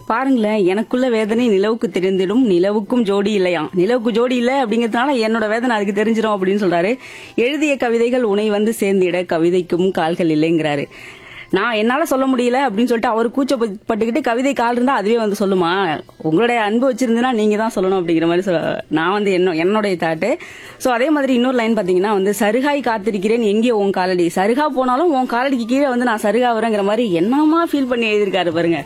பாருங்களேன் எனக்குள்ள வேதனை நிலவுக்கு தெரிந்திடும் நிலவுக்கும் ஜோடி இல்லையாம் நிலவுக்கு ஜோடி இல்ல அப்படிங்கறதுனால என்னோட வேதனை அதுக்கு தெரிஞ்சிடும் அப்படின்னு சொல்றாரு எழுதிய கவிதைகள் உனை வந்து சேர்ந்திட கவிதைக்கும் கால்கள் இல்லைங்கிறாரு நான் என்னால சொல்ல முடியல அப்படின்னு சொல்லிட்டு அவர் கூச்சப்பட்டுக்கிட்டு கவிதை கால் இருந்தா அதுவே வந்து சொல்லுமா உங்களுடைய அன்பு வச்சிருந்தீங்கன்னா நீங்க தான் சொல்லணும் அப்படிங்கிற மாதிரி சொல்ல நான் வந்து என்ன என்னுடைய தாட்டு சோ அதே மாதிரி இன்னொரு லைன் பாத்தீங்கன்னா வந்து சருகாய் காத்திருக்கிறேன் எங்கே உன் காலடி சருகா போனாலும் உன் காலடிக்கு கீழே வந்து நான் சருகா வரேங்கிற மாதிரி என்னமா ஃபீல் பண்ணி எழுதியிருக்காரு பாருங்க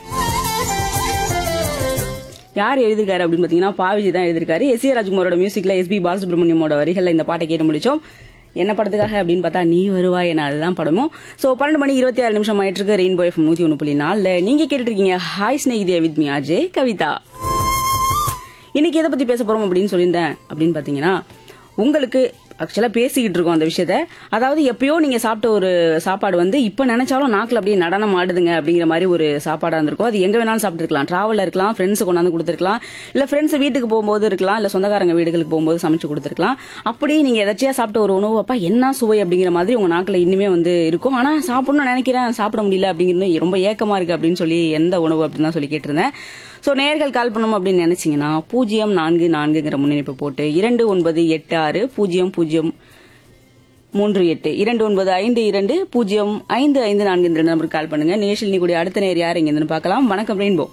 யார் எழுதிருக்காரு அப்படின்னு பாத்தீங்கன்னா பாவிஜி தான் எழுதிருக்காரு எஸ் ஏ ராஜ்குமாரோட மியூசிக்ல எஸ் பி பாலசுப்ரமணியமோட வரிகள்ல இந்த பாட்டை கேட்டு முடிச்சோம் என்ன படத்துக்காக அப்படின்னு பார்த்தா நீ வருவாய் என அதுதான் படமும் சோ பன்னெண்டு மணி இருபத்தி ஆறு நிமிஷம் ஆயிட்டு இருக்கு ரெயின்போ எஃப் நூத்தி ஒன்று புள்ளி நாலுல நீங்க கேட்டுட்டு இருக்கீங்க ஹாய் ஸ்நேகிதியா வித் மீ அஜய் கவிதா இன்னைக்கு எதை பத்தி பேச போறோம் அப்படின்னு சொல்லியிருந்தேன் அப்படின்னு பாத்தீங்கன்னா உங்களுக்கு ஆக்சுவலா பேசிக்கிட்டு இருக்கோம் அந்த விஷயத்த அதாவது எப்பயோ நீங்க சாப்பிட்ட ஒரு சாப்பாடு வந்து இப்ப நினைச்சாலும் நாக்குல அப்படியே நடனம் ஆடுதுங்க அப்படிங்கிற மாதிரி ஒரு சாப்பாடா இருந்திருக்கும் அது எங்க வேணாலும் சாப்பிட்டுருக்கலாம் டிராவல்ல இருக்கலாம் ஃப்ரெண்ட்ஸ் கொண்டாந்து கொடுத்துருக்கலாம் இல்ல ஃப்ரெண்ட்ஸ் வீட்டுக்கு போகும்போது இருக்கலாம் இல்ல சொந்தக்காரங்க வீடுகளுக்கு போகும்போது சமைச்சு கொடுத்துருக்கலாம் அப்படி நீங்க எதாச்சியா சாப்பிட்ட ஒரு உணவு அப்பா என்ன சுவை அப்படிங்கிற மாதிரி உங்க நாக்குல இன்னுமே வந்து இருக்கும் ஆனா சாப்பிடணும்னு நினைக்கிறேன் சாப்பிட முடியல அப்படிங்கிறது ரொம்ப ஏக்கமா இருக்கு அப்படின்னு சொல்லி எந்த உணவு அப்படின்னு தான் சொல்லி கேட்டிருந்தேன் ஸோ நேர்கள் கால் பண்ணணும் அப்படின்னு நினைச்சீங்கன்னா பூஜ்ஜியம் நான்கு நான்குங்கிற முன்னிணைப்பு போட்டு இரண்டு ஒன்பது எட்டு ஆறு பூஜ்ஜியம் பூஜ்ஜியம் மூன்று எட்டு இரண்டு ஒன்பது ஐந்து இரண்டு பூஜ்ஜியம் ஐந்து ஐந்து நான்கு இந்த நம்பருக்கு கால் பண்ணுங்க நிகழ்ச்சியில் நீ கூடிய அடுத்த நேர் யார் இங்க பார்க்கலாம் வணக்கம் ரெயின்போ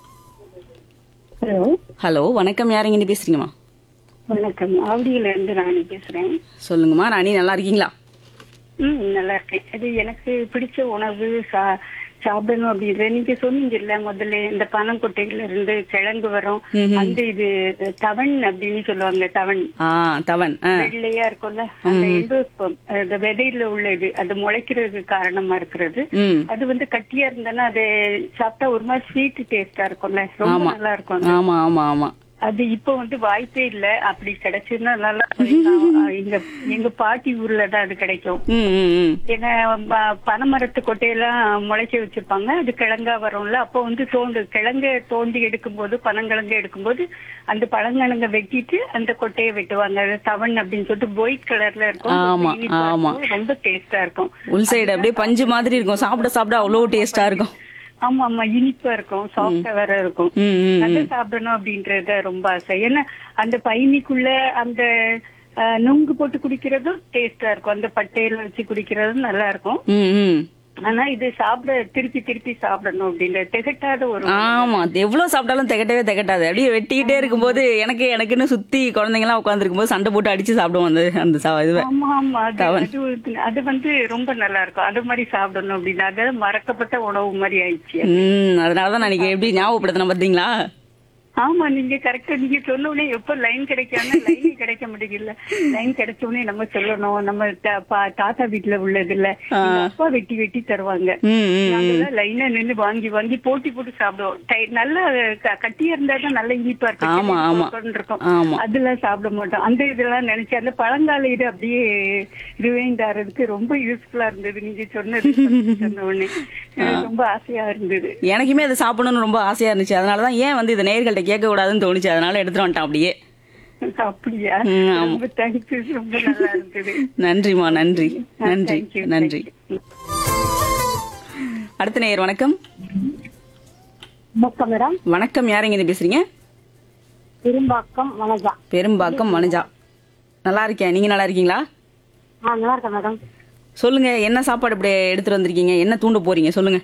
ஹலோ ஹலோ வணக்கம் யார் இங்க பேசுறீங்கம்மா வணக்கம் ஆவடியில இருந்து ராணி பேசுறேன் சொல்லுங்கம்மா ராணி நல்லா இருக்கீங்களா ம் நல்லா இருக்கேன் அது எனக்கு பிடிச்ச உணவு சா- சாப்பிடணும் அப்படின்ற நீங்க சொன்னீங்கல்ல முதல்ல இந்த பனங்கொட்டையில இருந்து கிழங்கு வரும் அந்த இது தவன் அப்படின்னு சொல்லுவாங்க தவன் ஆ தவன் ஆ வெள்ளையா இருக்கும்ல அந்த இது அந்த விதையில உள்ள இது அது முளைக்கிறதுக்கு காரணமா இருக்கிறது ம் அது வந்து கட்டியா இருந்தனா அது சாப்பிட்டா ஒரு மாதிரி ஸ்வீட் டேஸ்டா இருக்கும்ல ரொம்ப ஆமா. நல்லா இருக்கும் அது. ஆமா ஆமா ஆமா அது இப்ப வந்து வாய்ப்பே இல்ல அப்படி கிடைச்சிருந்தா நல்லா இருக்கும். எங்க எங்க பாட்டி ஊர்ல தான் அது கிடைக்கும் ம் ம் ம் ஏன்னா ப- பனைமரத்து கொட்டையெல்லாம் முளைக்க வச்சிருப்பாங்க அது கிழங்கா வரும்ல அப்போ வந்து தோண்டு கிழங்க தோண்டி எடுக்கும்போது பனங்கிழங்கு எடுக்கும்போது அந்த பழங்கிழங்க வெட்டிட்டு அந்த கொட்டையை வெட்டுவாங்க அது தவன் அப்படின்னு சொல்லிட்டு ஒயிட் கலர்ல இருக்கும் ஆமா, ரொம்ப இனிப்பா ஆமா. இருக்கும், ரொம்ப டேஸ்டா இருக்கும் உள் சைடு அப்படியே பஞ்சு மாதிரி இருக்கும் சாப்பிட சாப்பிட அவ்வளோ டேஸ்டா இருக்கும் ஆமா ஆமா இனிப்பா இருக்கும் சாஃப்டா வேற இருக்கும் ம் ம் அதை சாப்பிடணும் அப்படின்றத ரொம்ப ஆசை ஏன்னா அந்த பயணிக்குள்ள அந்த அஹ், நுங்கு போட்டு குடிக்கிறதும் டேஸ்டா இருக்கும் அந்த பட்டையில வச்சு குடிக்கிறதும் நல்லா இருக்கும் ம் ம் ஆனா இது சாப்பிட திருப்பி திருப்பி சாப்பிடணும் அப்படின்ற திகட்டாத ஒரு ஆமா அது எவ்வளவு சாப்பிட்டாலும் திகட்டவே திகட்டாது அப்படியே வெட்டிக்கிட்டே இருக்கும்போது எனக்கு எனக்குன்னு சுத்தி குழந்தைங்க எல்லாம் உட்காந்துருக்கும் போது சண்டை போட்டு அடிச்சு சாப்பிடுவோம் அந்த அந்த சா- இதுவை ஆமா ஆமா அது அது ஒரு- அது வந்து ரொம்ப நல்லா இருக்கும் அது மாதிரி சாப்பிடணும் அப்படின்னு அது மறக்கப்பட்ட உணவு மாதிரி ஆயிடுச்சு ம் அதனாலதான் நான் இன்னைக்கு எப்படி ஞாபகப்படுத்தின பாத்தீங்களா ஆமா நீங்க கரெக்டா நீங்க சொன்ன உடனே எப்ப லைன் கிடைக்காம லைன் கிடைக்க முடியல லைன் கிடைச்ச உடனே நம்ம சொல்லணும் நம்ம தா- பா- தாத்தா வீட்டுல உள்ளது இல்ல எங்க அப்பா வெட்டி வெட்டி தருவாங்க ம் ம் நாங்கெல்லாம் லைனா நின்னு வாங்கி வாங்கி போட்டி போட்டு சாப்பிடுவோம் டை- நல்லா க- கட்டியா இருந்தா தான் நல்லா இனிப்பா இருக்கும் ஆமா, ஆமா. கொரகொரன்னு இருக்கும் ஆமா. அதெல்லாம் சாப்பிட மாட்டோம் அந்த இதெல்லாம் நினைச்சு அந்த பழங்கால இது அப்படியே ரிவைண்ட் ஆறதுக்கு ரொம்ப யூஸ்ஃபுல்லா இருந்தது நீங்க சொன்னது சொன்ன உடனே எனக்கு ரொம்ப ஆசையா இருந்தது எனக்குமே அதை சாப்பிடணும்னு ரொம்ப ஆசையா இருந்துச்சு அதனாலதான் ஏன் வந்து இதை நேர்கள்ட்ட கேட்க கூடாதுன்னு தோணுச்சு அதனால எடுத்துட்டு வந்துட்டேன் அப்படியே அப்படியா ம், ஆமா. ரொம்ப தேங்க்யூ ரொம்ப நல்லா இருந்தது நன்றிமா நன்றி நன்றி Thank you, நன்றி thank you. அடுத்த நேயர் வணக்கம் வணக்கம் மேடம் வணக்கம் யாருங்க இது பேசுறீங்க பெரும்பாக்கம் வனஜா பெரும்பாக்கம் மனுஜா நல்லா இருக்கேன் நீங்க நல்லா இருக்கீங்களா ஆ நல்லா இருக்கேன் மேடம் சொல்லுங்க என்ன சாப்பாடு இப்படி எடுத்துட்டு வந்திருக்கீங்க என்ன தூண்ட போறீங்க சொல்லுங்க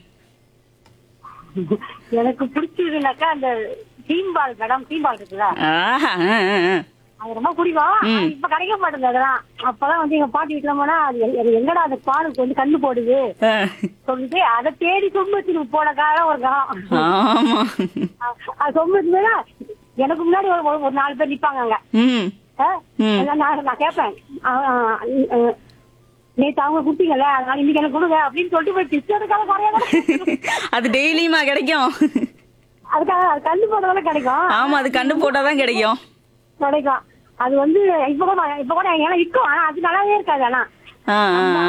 எனக்கு பிடிச்சதுனாக்கா அந்த தீம்பால் மேடம் தீம்பால் இருக்குல்ல ஆஹா ஆ, ஆ, ஆ. அது ரொம்ப பிடிக்கும் ஆனா இப்ப கிடைக்க மாட்டேங்குது அதெல்லாம் அப்பதான் வந்து எங்க பாட்டி வீட்டுல போனா அது எ- அது எங்கடா அந்த பாலுக்கு வந்து கண்ணு போடுது ஆ. சொல்லிட்டு அதை தேடி சொம்பத்துக்கு போன காலம் ஒரு காலம் ஆமா அது சொம்பத்து எனக்கு முன்னாடி ஒரு ஒரு- ஒரு நாலு பேர் நிப்பாங்க அங்க ம் ஆ? ம். நான் நான் கேட்பேன் ஆ, ஆ, ஆ, நேத்து அவங்க குடுத்தீங்கல்ல அதனால இன்னைக்கு எனக்கு கொடுங்க அப்படின்னு சொல்லிட்டு போய் பிச்சதுக்காக குறைய அது டெய்லியுமா கிடைக்கும் அதுக்காக அது கண்ணு போடுறதால கிடைக்கும் ஆமா அது கண்டு போட்டாதான் கிடைக்கும் கிடைக்கும் அது வந்து இப்ப கூட இப்ப கூட எங்க இருக்கும் ஆனா அது நல்லாவே இருக்காது ஆனா ஆ, ஆ, ஆ.